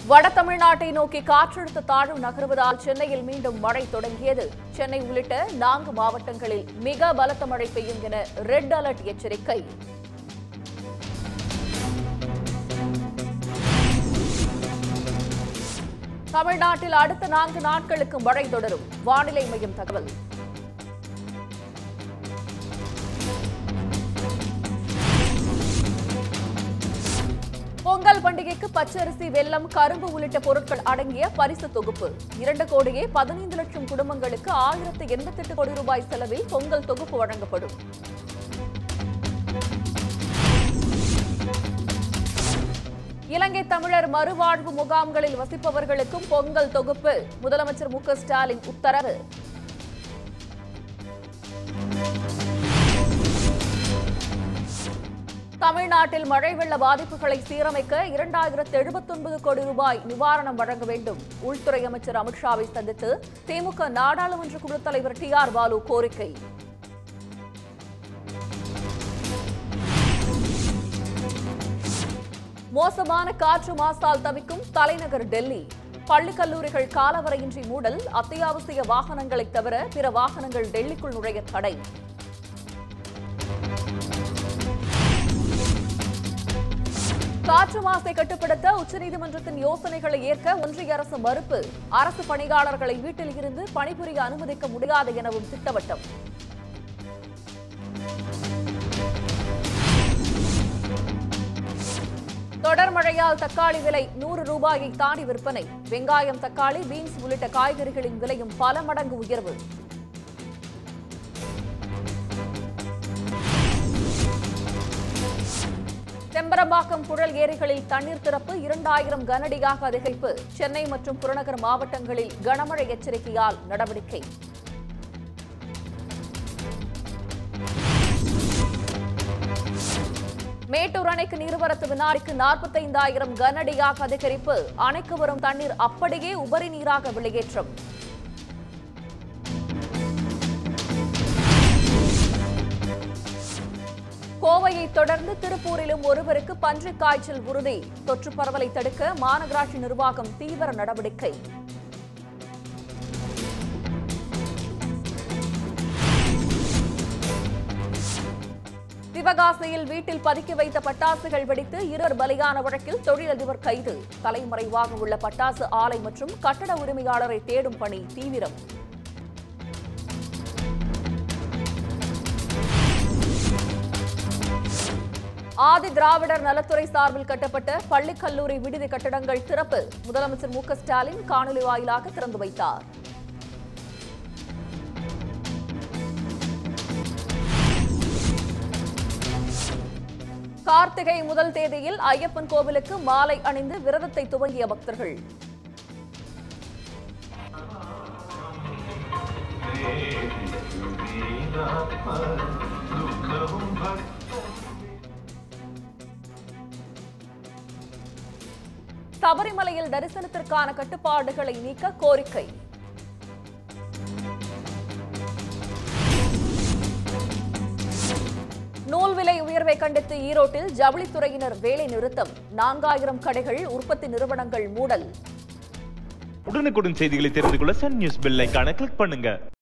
வட தமிழ்நாட்டை நோக்கி காற்றழுத்த தாழ்வு நகர்வதால் சென்னையில் மீண்டும் மழை தொடங்கியது சென்னை உள்ளிட்ட நான்கு மாவட்டங்களில் மிக பலத்த மழை பெய்யும் என ரெட் அலர்ட் எச்சரிக்கை தமிழ்நாட்டில் அடுத்த நான்கு நாட்களுக்கு மழை தொடரும் வானிலை மையம் தகவல் பொங்கல் பண்டிகைக்கு பச்சரிசி வெல்லம் கரும்பு உள்ளிட்ட பொருட்கள் அடங்கிய பரிசு தொகுப்பு இரண்டு கோடியே பதினைந்து லட்சம் குடும்பங்களுக்கு ஆயிரத்து எண்பத்தெட்டு கோடி ரூபாய் செலவில் பொங்கல் தொகுப்பு வழங்கப்படும் இலங்கை தமிழர் மறுவாழ்வு முகாம்களில் வசிப்பவர்களுக்கும் பொங்கல் தொகுப்பு முதலமைச்சர் மு க ஸ்டாலின் உத்தரவு தமிழ்நாட்டில் மழை வெள்ள பாதிப்புகளை சீரமைக்க இரண்டாயிரத்து எழுபத்தொன்பது கோடி ரூபாய் நிவாரணம் வழங்க வேண்டும் உள்துறை அமைச்சர் அமித்ஷாவை சந்தித்து திமுக நாடாளுமன்ற குழுத் தலைவர் டி ஆர் பாலு கோரிக்கை மோசமான காற்று மாசால் தவிக்கும் தலைநகர் டெல்லி பள்ளி கல்லூரிகள் காலவரையின்றி மூடல் அத்தியாவசிய வாகனங்களை தவிர பிற வாகனங்கள் டெல்லிக்குள் நுழைய தடை காற்று மாசை கட்டுப்படுத்த உச்சநீதிமன்றத்தின் யோசனைகளை ஏற்க ஒன்றிய அரசு மறுப்பு அரசு பணியாளர்களை வீட்டில் இருந்து பணிபுரிய அனுமதிக்க முடியாது எனவும் திட்டவட்டம் தொடர் மழையால் தக்காளி விலை நூறு ரூபாயை தாண்டி விற்பனை வெங்காயம் தக்காளி பீன்ஸ் உள்ளிட்ட காய்கறிகளின் விலையும் பல மடங்கு உயர்வு செம்பரம்பாக்கம் புழல் ஏரிகளில் தண்ணீர் திறப்பு இரண்டாயிரம் கனஅடியாக அதிகரிப்பு சென்னை மற்றும் புறநகர் மாவட்டங்களில் கனமழை எச்சரிக்கையால் நடவடிக்கை மேட்டூர் அணைக்கு நீர்வரத்து வினாடிக்கு நாற்பத்தைந்தாயிரம் கனஅடியாக அதிகரிப்பு அணைக்கு வரும் தண்ணீர் அப்படியே உபரி நீராக வெளியேற்றம் கோவையை தொடர்ந்து திருப்பூரிலும் ஒருவருக்கு பன்றிக் காய்ச்சல் உறுதி தொற்று பரவலை தடுக்க மாநகராட்சி நிர்வாகம் தீவிர நடவடிக்கை சிவகாசியில் வீட்டில் பதுக்கி வைத்த பட்டாசுகள் வெடித்து இருவர் பலியான வழக்கில் தொழிலதிபர் கைது தலைமறைவாக உள்ள பட்டாசு ஆலை மற்றும் கட்டட உரிமையாளரை தேடும் பணி தீவிரம் ஆதி திராவிடர் நலத்துறை சார்பில் கட்டப்பட்ட பள்ளி கல்லூரி விடுதி கட்டடங்கள் திறப்பு முதலமைச்சர் மு க ஸ்டாலின் காணொலி வாயிலாக திறந்து வைத்தார் கார்த்திகை முதல் தேதியில் ஐயப்பன் கோவிலுக்கு மாலை அணிந்து விரதத்தை துவங்கிய பக்தர்கள் சபரிமலையில் தரிசனத்திற்கான கட்டுப்பாடுகளை நீக்க கோரிக்கை நூல் விலை உயர்வை கண்டித்து ஈரோட்டில் ஜவுளித்துறையினர் வேலை நிறுத்தம் நான்காயிரம் கடைகள் உற்பத்தி நிறுவனங்கள் மூடல் உடனுக்குடன் செய்திகளை தெரிந்து கொள்ள சன் நியூஸ் பெல் ஐகானை கிளிக் பண்ணுங்க